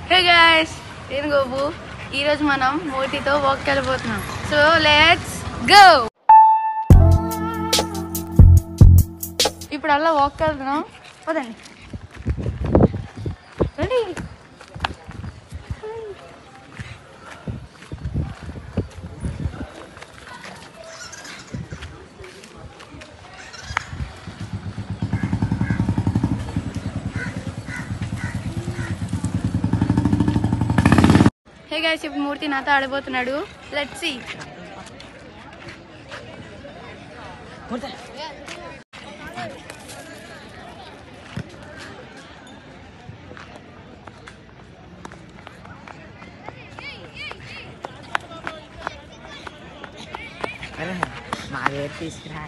Hey guys నేను గోబు ఈరోజు మనం మోటితో వాక్ వెళ్ళిపోతున్నాం సో లెట్స్ గో ఇప్పుడు అలా వాక్ వెళ్తున్నాం పదండి రండి హే గైస్ ఇప్పుడు మూర్తి నాతో ఆడిపోతున్నాడు లెట్స్ సీ మాదే తీసుకురా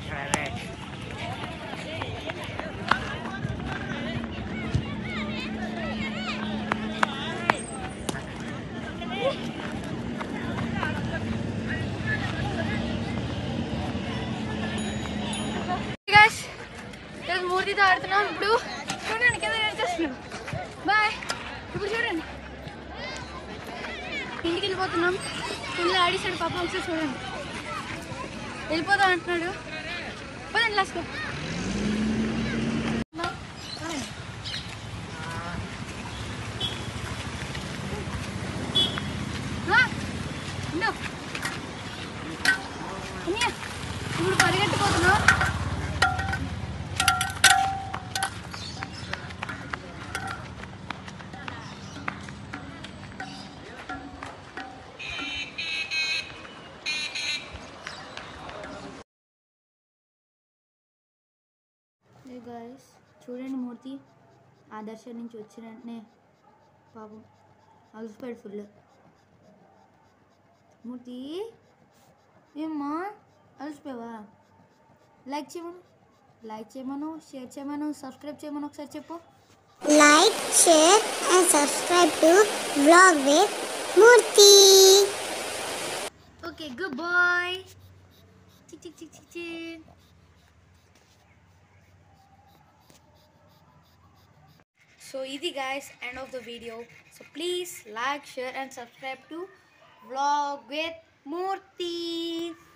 గైస్ ఈరోజు మూర్తితో ఆడుతున్నాం ఇప్పుడు చూడండి కింద నడిచేస్తున్నాం బాయ్ ఇప్పుడు చూడండి ఇంటికి వెళ్ళిపోతున్నాం ఫుల్ ఆడిసాడు పాప ఒకసారి చూడండి వెళ్ళిపోతాం అంటున్నాడు పదండి లాస్కో ఇప్పుడు పరిగెట్టిపోతున్నాం గాయస్ చూడండి మూర్తి ఆదర్శ నుంచి వచ్చిన వెంటనే పాపం అలసిపోయాడు ఫుల్ మూర్తి ఏమ్మా అలసిపోయావా లైక్ చేయమను లైక్ చేయమను షేర్ చేయమను సబ్స్క్రైబ్ చేయమను ఒకసారి చెప్పు Like, share, and subscribe to Vlog with Murthy. Okay good boy చిక్ చిక్ చిక్ చిక్ చిక్ సో ఇది guys end of the video so please like share and subscribe to vlog with murthy